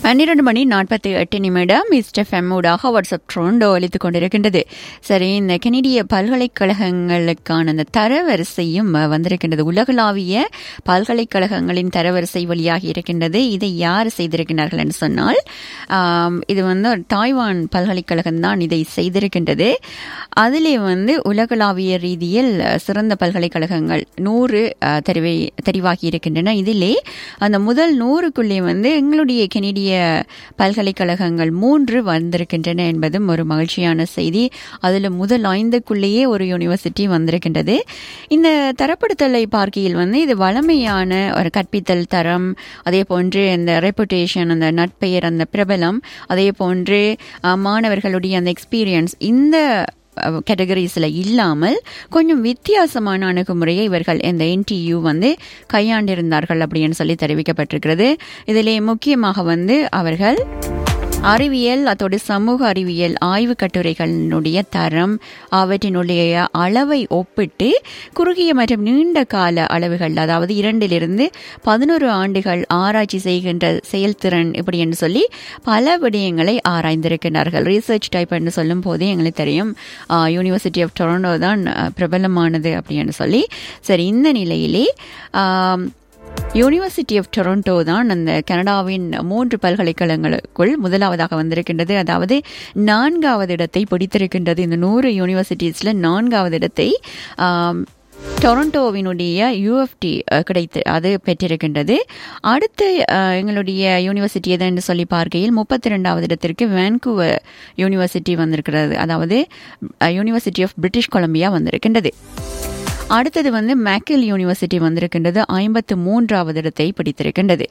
பன்னிரண்டு மணி நாற்பத்தி எட்டு நிமிடம் மிஸ்டர் ஃபெம்மூடாக வாட்ஸ்அப் ட்ரோண்டோ அளித்துக் கொண்டிருக்கின்றது சரி இந்த கெனடிய பல்கலைக்கழகங்களுக்கான அந்த தரவரிசையும் அஹ், வந்திருக்கின்றது உலகளாவிய பல்கலைக்கழகங்களின் தரவரிசை வழியாகி இருக்கின்றது இதை யார் செய்திருக்கிறார்கள் என்று சொன்னால் ஆம், இது வந்து ஒரு தாய்வான் பல்கலைக்கழகம் தான் இதை செய்திருக்கின்றது அதிலே வந்து உலகளாவிய ரீதியில் அஹ், சிறந்த பல்கலைக்கழகங்கள் நூறு அஹ், தெரிவை தெரிவாகி இருக்கின்றன இதிலே அந்த முதல் நூறுக்குள்ளே வந்து எங்களுடைய கெனடிய பல்கலைக்கழகங்கள் மூன்று வந்திருக்கின்றன என்பதும் ஒரு மகிழ்ச்சியான செய்தி அதில் முதல் ஐந்துக்குள்ளேயே ஒரு யூனிவர்சிட்டி வந்திருக்கின்றது இந்த தரப்படுத்தலை பார்க்கையில் வந்து இது வளமையான ஒரு கற்பித்தல் தரம் அதே போன்று இந்த ரெப்புடேஷன் அந்த நட்பெயர் அந்த பிரபலம் அதே போன்று அஹ், மாணவர்களுடைய அந்த எக்ஸ்பீரியன்ஸ் இந்த கேட்டகரிஸில் இல்லாமல் கொஞ்சம் வித்தியாசமான அணுகுமுறையை இவர்கள் இந்த என்டியு வந்து கையாண்டிருந்தார்கள் அப்படின்னு சொல்லி தெரிவிக்கப்பட்டிருக்கிறது இதிலே முக்கியமாக வந்து அவர்கள் அறிவியல் அதோடு சமூக அறிவியல் ஆய்வு கட்டுரைகளினுடைய தரம் அவற்றினுடைய அளவை ஒப்பிட்டு குறுகிய மற்றும் நீண்ட கால அளவுகள் அதாவது இரண்டிலிருந்து பதினோரு ஆண்டுகள் ஆராய்ச்சி செய்கின்ற செயல்திறன் இப்படி என்று சொல்லி பல விடயங்களை ஆராய்ந்திருக்கிறார்கள் ரீசர்ச் டைப் என்று சொல்லும் போதே எங்களுக்கு தெரியும் யூனிவர்சிட்டி ஆஃப் டொரண்டோ தான் அஹ், பிரபலமானது அப்படின்னு சொல்லி சரி இந்த நிலையிலே ஆம், யூனிவர்சிட்டி ஆஃப் டொரண்டோ தான் அந்த கனடாவின் மூன்று பல்கலைக்கழகங்களுக்குள் முதலாவதாக வந்திருக்கின்றது அதாவது நான்காவது இடத்தை பிடித்திருக்கின்றது இந்த நூறு யூனிவர்சிட்டிஸில் நான்காவது இடத்தை ஆம், டொரண்டோவினுடைய யூஎஃப்டி கிடைத்து அது பெற்றிருக்கின்றது அடுத்து அஹ், எங்களுடைய யூனிவர்சிட்டி எதுன்னு சொல்லி பார்க்கையில் முப்பத்தி ரெண்டாவது இடத்திற்கு வேன்கூவர் யூனிவர்சிட்டி வந்திருக்கிறது அதாவது யூனிவர்சிட்டி ஆஃப் பிரிட்டிஷ் கொலம்பியா வந்திருக்கின்றது அடுத்தது வந்து மேக்கில் யூனிவர்சிட்டி வந்திருக்கின்றது ஐம்பத்து மூன்றாவது இடத்தை பிடித்திருக்கின்றது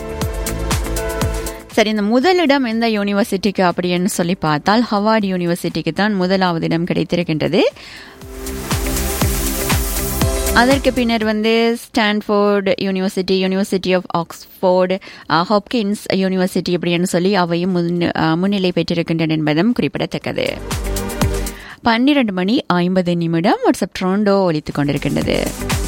சரி இந்த முதலிடம் எந்த யூனிவர்சிட்டிக்கு அப்படின்னு சொல்லி பார்த்தால் ஹவார்ட் யூனிவர்சிட்டிக்கு தான் முதலாவது இடம் கிடைத்திருக்கின்றது அதற்கு பின்னர் வந்து Stanford university university of Oxford Hopkins university அப்படின்னு சொல்லி அவையும் முன்- அஹ், முன்னிலை பெற்றிருக்கின்றன என்பதும் குறிப்பிடத்தக்கது பன்னிரண்டு மணி ஐம்பது நிமிடம் வாட்ஸ்அப் ட்ரோண்டோ ஒலித்துக் கொண்டிருக்கின்றது